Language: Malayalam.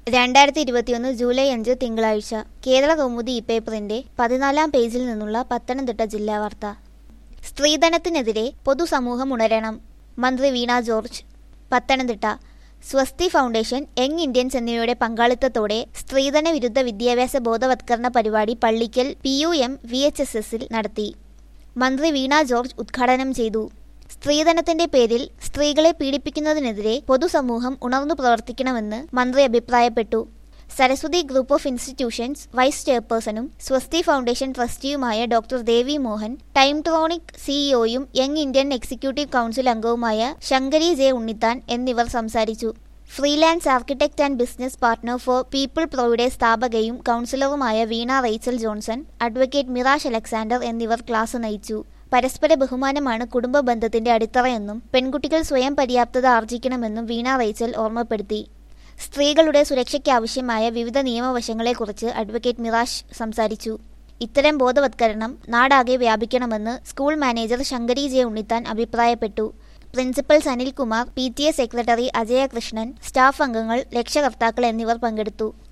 രണ്ടായിരത്തി ഇരുപത്തിയൊന്ന് ജൂലൈ അഞ്ച് തിങ്കളാഴ്ച കേരള കൗമുദി ഈ പേപ്പറിന്റെ പതിനാലാം പേജിൽ നിന്നുള്ള പത്തനംതിട്ട ജില്ലാ വാർത്ത സ്ത്രീധനത്തിനെതിരെ പൊതുസമൂഹം ഉണരണം മന്ത്രി വീണ ജോർജ് പത്തനംതിട്ട സ്വസ്തി ഫൗണ്ടേഷൻ യങ് ഇന്ത്യൻസ് എന്നിവയുടെ പങ്കാളിത്തത്തോടെ സ്ത്രീധന വിരുദ്ധ വിദ്യാഭ്യാസ ബോധവത്കരണ പരിപാടി Pallikkal P U M V H S എസിൽ നടത്തി മന്ത്രി വീണ ജോർജ് ഉദ്ഘാടനം ചെയ്തു സ്ത്രീധനത്തിന്റെ പേരിൽ സ്ത്രീകളെ പീഡിപ്പിക്കുന്നതിനെതിരെ പൊതുസമൂഹം ഉണർന്നു പ്രവർത്തിക്കണമെന്ന് മന്ത്രി അഭിപ്രായപ്പെട്ടു Saraswathi group of institutions vice ചെയർപേഴ്സണും സ്വസ്തി ഫൗണ്ടേഷൻ ട്രസ്റ്റിയുമായ doctor Devi Mohan Timetronic സിഇഒയും യങ് ഇന്ത്യൻ എക്സിക്യൂട്ടീവ് കൗൺസിൽ അംഗവുമായ ശങ്കരി ജെ ഉണ്ണിത്താൻ എന്നിവർ സംസാരിച്ചു freelance architect and business partner for people പ്രോയുടെ സ്ഥാപകയും കൗൺസിലറുമായ Veena Rachel Johnson advocate Mirash Alexander എന്നിവർ ക്ലാസ് നയിച്ചു പരസ്പര ബഹുമാനമാണ് കുടുംബ ബന്ധത്തിന്റെ അടിത്തറയെന്നും പെൺകുട്ടികൾ സ്വയം പര്യാപ്തത ആർജിക്കണമെന്നും വീണ റൈച്ചൽ ഓർമ്മപ്പെടുത്തി സ്ത്രീകളുടെ സുരക്ഷയ്ക്കാവശ്യമായ വിവിധ നിയമവശങ്ങളെക്കുറിച്ച് അഡ്വക്കേറ്റ് മിറാഷ് സംസാരിച്ചു ഇത്തരം ബോധവത്കരണം നാടാകെ വ്യാപിക്കണമെന്ന് school manager Shankari J Unnithan അഭിപ്രായപ്പെട്ടു principal Sanilkumar P T A secretary Ajayakrishnan staff അംഗങ്ങൾ രക്ഷകർത്താക്കൾ എന്നിവർ പങ്കെടുത്തു